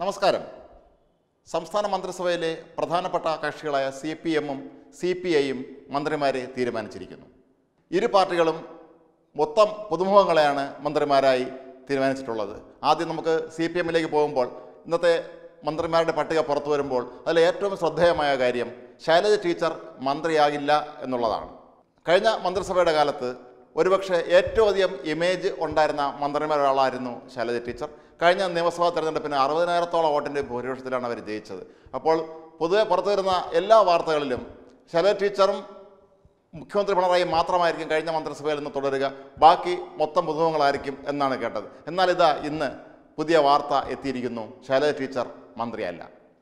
നമസ്കാരം സംസ്ഥാന മന്ത്രിസഭയിലെ പ്രധാനപ്പെട്ട കക്ഷികളായ സി പി എമ്മും സി പി ഐയും മന്ത്രിമാരെ തീരുമാനിച്ചിരിക്കുന്നു ഇരു പാർട്ടികളും മൊത്തം പുതുമുഖങ്ങളെയാണ് മന്ത്രിമാരായി തീരുമാനിച്ചിട്ടുള്ളത് ആദ്യം നമുക്ക് സി പി എമ്മിലേക്ക് പോകുമ്പോൾ ഇന്നത്തെ മന്ത്രിമാരുടെ പട്ടിക പുറത്തു വരുമ്പോൾ അതിൽ ഏറ്റവും ശ്രദ്ധേയമായ കാര്യം ശൈലജ ടീച്ചർ മന്ത്രിയാകില്ല എന്നുള്ളതാണ് കഴിഞ്ഞ മന്ത്രിസഭയുടെ കാലത്ത് ഒരുപക്ഷെ ഏറ്റവും അധികം ഇമേജ് ഉണ്ടായിരുന്ന മന്ത്രിമാരൊരാളായിരുന്നു ശൈലജ ടീച്ചർ കഴിഞ്ഞ നിയമസഭാ തെരഞ്ഞെടുപ്പിന് അറുപതിനായിരത്തോളം വോട്ടിൻ്റെ ഭൂരിപക്ഷത്തിലാണ് അവർ ജയിച്ചത് അപ്പോൾ പൊതുവെ പുറത്തു വരുന്ന എല്ലാ വാർത്തകളിലും ശൈലജ ടീച്ചറും മുഖ്യമന്ത്രി പിണറായി മാത്രമായിരിക്കും കഴിഞ്ഞ മന്ത്രിസഭയിൽ നിന്ന് തുടരുക ബാക്കി മൊത്തം പുതുമുഖങ്ങളായിരിക്കും എന്നാണ് കേട്ടത് എന്നാൽ ഇതാ ഇന്ന് പുതിയ വാർത്ത എത്തിയിരിക്കുന്നു ശൈലജ ടീച്ചർ മന്ത്രിയല്ല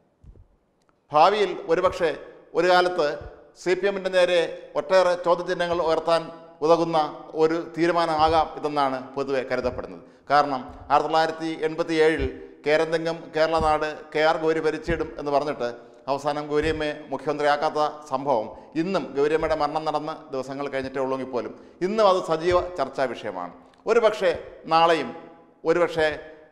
ഭാവിയിൽ ഒരുപക്ഷെ ഒരു കാലത്ത് സി പി എമ്മിൻ്റെ നേരെ ഒട്ടേറെ ചോദ്യചിഹ്നങ്ങൾ ഉയർത്താൻ ഉതകുന്ന ഒരു തീരുമാനമാകാം ഇതെന്നാണ് പൊതുവെ കരുതപ്പെടുന്നത് കാരണം ആയിരത്തി തൊള്ളായിരത്തി എൺപത്തി ഏഴിൽ കേരന്തെങ്കം കേരളനാട് കെ ആർ ഗൗരി ഭരിച്ചിടും എന്ന് പറഞ്ഞിട്ട് അവസാനം ഗൗരിയമ്മയെ മുഖ്യമന്ത്രിയാക്കാത്ത സംഭവം ഇന്നും ഗൗരിയമ്മയുടെ മരണം നടന്ന് ദിവസങ്ങൾ കഴിഞ്ഞിട്ടേ ഉള്ളെങ്കിൽ പോലും ഇന്നും അത് സജീവ ചർച്ചാ വിഷയമാണ് ഒരുപക്ഷെ നാളെയും ഒരുപക്ഷെ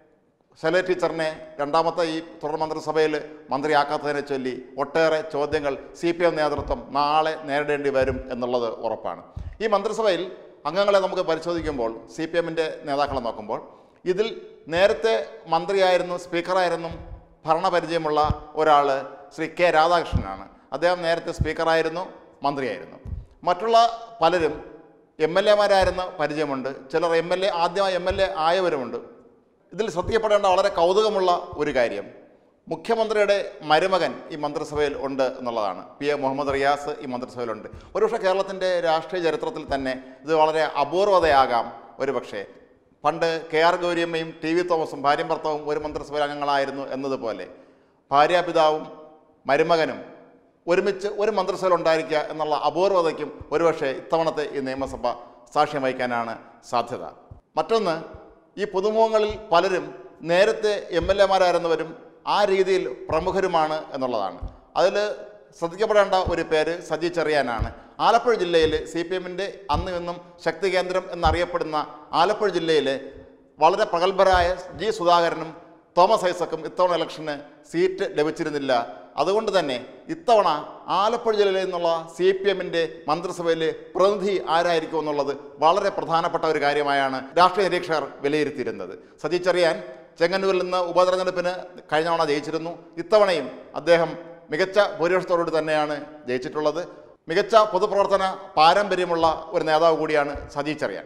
ശൈലജ ടീച്ചറിനെ രണ്ടാമത്തെ ഈ തുടർ മന്ത്രിസഭയിൽ മന്ത്രിയാക്കാത്തതിനെ ചൊല്ലി ഒട്ടേറെ ചോദ്യങ്ങൾ സി പി എം നേതൃത്വം നാളെ നേരിടേണ്ടി വരും എന്നുള്ളത് ഉറപ്പാണ് ഈ മന്ത്രിസഭയിൽ അംഗങ്ങളെ നമുക്ക് പരിശോധിക്കുമ്പോൾ സി പി എമ്മിൻ്റെ നേതാക്കളെ നോക്കുമ്പോൾ ഇതിൽ നേരത്തെ മന്ത്രിയായിരുന്നു സ്പീക്കറായിരുന്നു ഭരണപരിചയമുള്ള ഒരാൾ ശ്രീ കെ രാധാകൃഷ്ണനാണ് അദ്ദേഹം നേരത്തെ സ്പീക്കറായിരുന്നു മന്ത്രിയായിരുന്നു മറ്റുള്ള പലരും എം എൽ എമാരായിരുന്ന പരിചയമുണ്ട് ചിലർ എം എൽ എ ആദ്യമായി എം എൽ എ ആയവരുമുണ്ട് ഇതിൽ ശ്രദ്ധിക്കപ്പെടേണ്ട വളരെ കൗതുകമുള്ള ഒരു കാര്യം മുഖ്യമന്ത്രിയുടെ മരുമകൻ ഈ മന്ത്രിസഭയിൽ ഉണ്ട് എന്നുള്ളതാണ് പി എ മുഹമ്മദ് റിയാസ് ഈ മന്ത്രിസഭയിലുണ്ട് ഒരുപക്ഷെ കേരളത്തിൻ്റെ രാഷ്ട്രീയ ചരിത്രത്തിൽ തന്നെ ഇത് വളരെ അപൂർവതയാകാം ഒരുപക്ഷെ പണ്ട് കെ ആർ ഗൗരിയമ്മയും ടി വി തോമസും ഭാര്യയും ഭർത്താവും ഒരു മന്ത്രിസഭയിൽ അംഗങ്ങളായിരുന്നു എന്നതുപോലെ ഭാര്യാപിതാവും മരുമകനും ഒരുമിച്ച് ഒരു മന്ത്രിസഭയിൽ ഉണ്ടായിരിക്കുക എന്നുള്ള അപൂർവതയ്ക്കും ഒരുപക്ഷെ ഇത്തവണത്തെ ഈ നിയമസഭ സാക്ഷ്യം വഹിക്കാനാണ് സാധ്യത മറ്റൊന്ന് ഈ പുതുമുഖങ്ങളിൽ പലരും നേരത്തെ എം എൽ എമാരായിരുന്നവരും ആ രീതിയിൽ പ്രമുഖരുമാണ് എന്നുള്ളതാണ് അതിൽ ശ്രദ്ധിക്കപ്പെടേണ്ട ഒരു പേര് സജി ചെറിയാനാണ് ആലപ്പുഴ ജില്ലയിൽ സി പി എമ്മിൻ്റെ അന്ന് ഇന്നും ശക്തി കേന്ദ്രം എന്നറിയപ്പെടുന്ന ആലപ്പുഴ ജില്ലയിലെ വളരെ പ്രഗത്ഭരായ ജി സുധാകരനും തോമസ് ഐസക്കും ഇത്തവണ ഇലക്ഷന് സീറ്റ് ലഭിച്ചിരുന്നില്ല അതുകൊണ്ട് തന്നെ ഇത്തവണ ആലപ്പുഴ ജില്ലയിൽ നിന്നുള്ള സി പി എമ്മിൻ്റെ മന്ത്രിസഭയിലെ പ്രതിനിധി ആരായിരിക്കും എന്നുള്ളത് വളരെ പ്രധാനപ്പെട്ട ഒരു കാര്യമായാണ് രാഷ്ട്രീയ നിരീക്ഷകർ വിലയിരുത്തിയിരുന്നത് സജി ചെറിയാൻ ചെങ്ങന്നൂരിൽ നിന്ന് ഉപതെരഞ്ഞെടുപ്പിന് കഴിഞ്ഞ തവണ ജയിച്ചിരുന്നു ഇത്തവണയും അദ്ദേഹം മികച്ച ഭൂരിപക്ഷത്തോടുകൂടി തന്നെയാണ് ജയിച്ചിട്ടുള്ളത് മികച്ച പൊതുപ്രവർത്തന പാരമ്പര്യമുള്ള ഒരു നേതാവ് കൂടിയാണ് സജി ചെറിയാൻ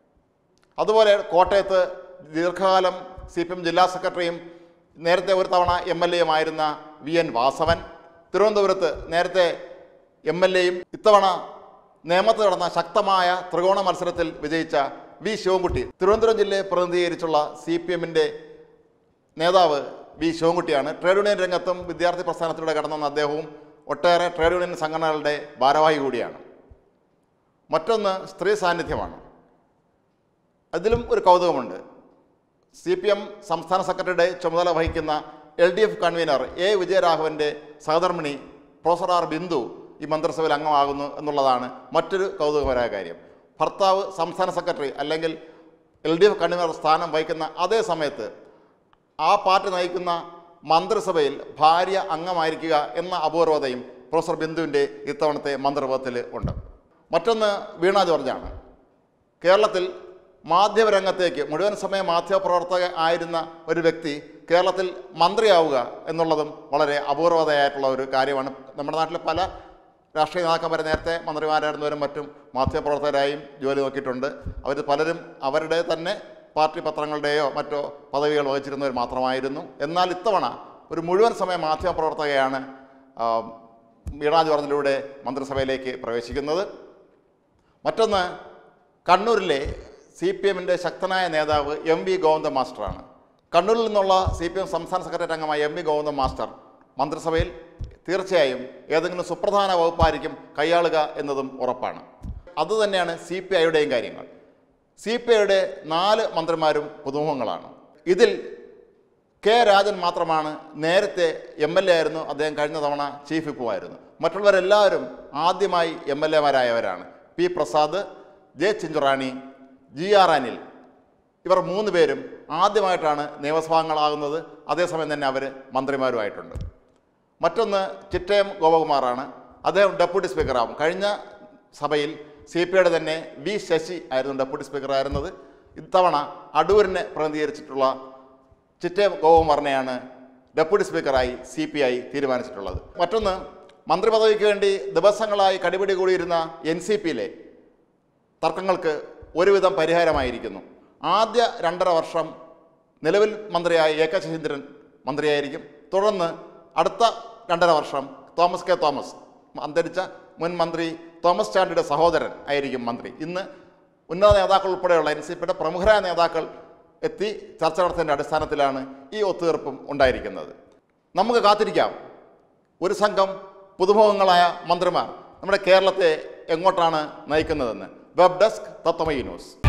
അതുപോലെ കോട്ടയത്ത് ദീർഘകാലം സി പി എം ജില്ലാ സെക്രട്ടറിയും നേരത്തെ ഒരു തവണ എം എൽ എയുമായിരുന്ന വി എൻ വാസവൻ തിരുവനന്തപുരത്ത് നേരത്തെ എം എൽ എയും ഇത്തവണ നേമത്ത് നടന്ന ശക്തമായ ത്രികോണ മത്സരത്തിൽ വിജയിച്ച വി ശിവൻകുട്ടി തിരുവനന്തപുരം ജില്ലയെ പ്രതിനിധീകരിച്ചുള്ള സി പി എമ്മിൻ്റെ നേതാവ് വി ശിവൻകുട്ടിയാണ് ട്രേഡ് യൂണിയൻ രംഗത്തും വിദ്യാർത്ഥി പ്രസ്ഥാനത്തിലൂടെ കടന്നുവന്ന അദ്ദേഹവും ഒട്ടേറെ ട്രേഡ് യൂണിയൻ സംഘടനകളുടെ ഭാരവാഹി കൂടിയാണ് മറ്റൊന്ന് സ്ത്രീ സാന്നിധ്യമാണ് അതിലും ഒരു കൗതുകമുണ്ട് സി പി എം സംസ്ഥാന സെക്രട്ടറിയുടെ ചുമതല വഹിക്കുന്ന L D F convener A വിജയരാഘവൻ്റെ സഹധർമ്മിണി പ്രൊഫസർ ആർ ബിന്ദു ഈ മന്ത്രിസഭയിൽ അംഗമാകുന്നു എന്നുള്ളതാണ് മറ്റൊരു കൗതുകകരമായ കാര്യം ഭർത്താവ് സംസ്ഥാന സെക്രട്ടറി അല്ലെങ്കിൽ എൽ ഡി എഫ് കൺവീനർ സ്ഥാനം വഹിക്കുന്ന അതേ സമയത്ത് ആ പാർട്ടി നയിക്കുന്ന മന്ത്രിസഭയിൽ ഭാര്യ അംഗമായിരിക്കുക എന്ന അപൂർവതയും പ്രൊഫസർ ബിന്ദുവിൻ്റെ ഇത്തവണത്തെ മന്ത്രിപദത്തിൽ ഉണ്ട് മറ്റൊന്ന് വീണ ജോർജാണ് കേരളത്തിൽ മാധ്യമരംഗത്തേക്ക് മുഴുവൻ സമയ മാധ്യമപ്രവർത്തക ആയിരുന്ന ഒരു വ്യക്തി കേരളത്തിൽ മന്ത്രിയാവുക എന്നുള്ളതും വളരെ അപൂർവതയായിട്ടുള്ള ഒരു കാര്യമാണ് നമ്മുടെ നാട്ടിലെ പല രാഷ്ട്രീയ നേതാക്കന്മാരെ നേരത്തെ മന്ത്രിമാരായിരുന്നവരും മറ്റും മാധ്യമപ്രവർത്തകരായും ജോലി നോക്കിയിട്ടുണ്ട് അവർ പലരും അവരുടെ തന്നെ പാർട്ടി പത്രങ്ങളുടെയോ മറ്റോ പദവികൾ വഹിച്ചിരുന്നവർ മാത്രമായിരുന്നു എന്നാൽ ഇത്തവണ ഒരു മുഴുവൻ സമയ മാധ്യമപ്രവർത്തകയാണ് ആ, വീണ ജോർജിലൂടെ മന്ത്രിസഭയിലേക്ക് പ്രവേശിക്കുന്നത് മറ്റൊന്ന് കണ്ണൂരിലെ സി പി എമ്മിൻ്റെ ശക്തനായ നേതാവ് എം വി ഗോവിന്ദ മാസ്റ്ററാണ് കണ്ണൂരിൽ നിന്നുള്ള സി പി എം സംസ്ഥാന സെക്രട്ടറി അംഗമായ എം വി ഗോവിന്ദ മാസ്റ്റർ മന്ത്രിസഭയിൽ തീർച്ചയായും ഏതെങ്കിലും സുപ്രധാന വകുപ്പായിരിക്കും കൈയാളുക എന്നതും ഉറപ്പാണ് അതുതന്നെയാണ് സി പി ഐയുടെയും കാര്യങ്ങൾ സി പി ഐയുടെ നാല് മന്ത്രിമാരും പുതുമുഖങ്ങളാണ് ഇതിൽ കെ രാജൻ മാത്രമാണ് നേരത്തെ എം എൽ എ ആയിരുന്നു അദ്ദേഹം കഴിഞ്ഞ തവണ ചീഫ് വിപ്പുമായിരുന്നു മറ്റുള്ളവരെല്ലാവരും ആദ്യമായി എം എൽ എമാരായവരാണ് P Prasad J Chinchurani G R Anil ഇവർ മൂന്ന് പേരും ആദ്യമായിട്ടാണ് നിയമസഭാംഗങ്ങളാകുന്നത് അതേസമയം തന്നെ അവർ മന്ത്രിമാരുമായിട്ടുണ്ട് മറ്റൊന്ന് ചിറ്റയം ഗോപകുമാറാണ് അദ്ദേഹം ഡെപ്യൂട്ടി സ്പീക്കറാകും കഴിഞ്ഞ സഭയിൽ സി പി ഐയുടെ തന്നെ വി ശശി ആയിരുന്നു ഡെപ്യൂട്ടി സ്പീക്കറായിരുന്നത് ഇത്തവണ അടൂരിനെ പ്രതിനിധീകരിച്ചിട്ടുള്ള ചിറ്റയം ഗോപകുമാറിനെയാണ് ഡെപ്യൂട്ടി സ്പീക്കറായി സി പി ഐ തീരുമാനിച്ചിട്ടുള്ളത് മറ്റൊന്ന് മന്ത്രിപദവിക്ക് വേണ്ടി ദിവസങ്ങളായി കടിപിടി കൂടിയിരുന്ന എൻ സി പിയിലെ തർക്കങ്ങൾക്ക് ഒരുവിധം പരിഹാരമായിരിക്കുന്നു ആദ്യ രണ്ടര വർഷം നിലവിൽ മന്ത്രിയായ എ കെ ശശീന്ദ്രൻ മന്ത്രിയായിരിക്കും തുടർന്ന് അടുത്ത രണ്ടര വർഷം തോമസ് കെ തോമസ് അന്തരിച്ച മുൻ മന്ത്രി തോമസ് ചാണ്ടിയുടെ സഹോദരൻ ആയിരിക്കും മന്ത്രി ഇന്ന് ഉന്നത നേതാക്കൾ ഉൾപ്പെടെയുള്ള എൻ സി പിയുടെ പ്രമുഖരായ നേതാക്കൾ എത്തി ചർച്ച നടത്തിയതിൻ്റെ അടിസ്ഥാനത്തിലാണ് ഈ ഒത്തുതീർപ്പും ഉണ്ടായിരിക്കുന്നത് നമുക്ക് കാത്തിരിക്കാം ഒരു സംഘം പുതുമുഖങ്ങളായ മന്ത്രിമാർ നമ്മുടെ കേരളത്തെ എങ്ങോട്ടാണ് നയിക്കുന്നതെന്ന് വെബ് ഡെസ്ക് തത്വമയി ന്യൂസ്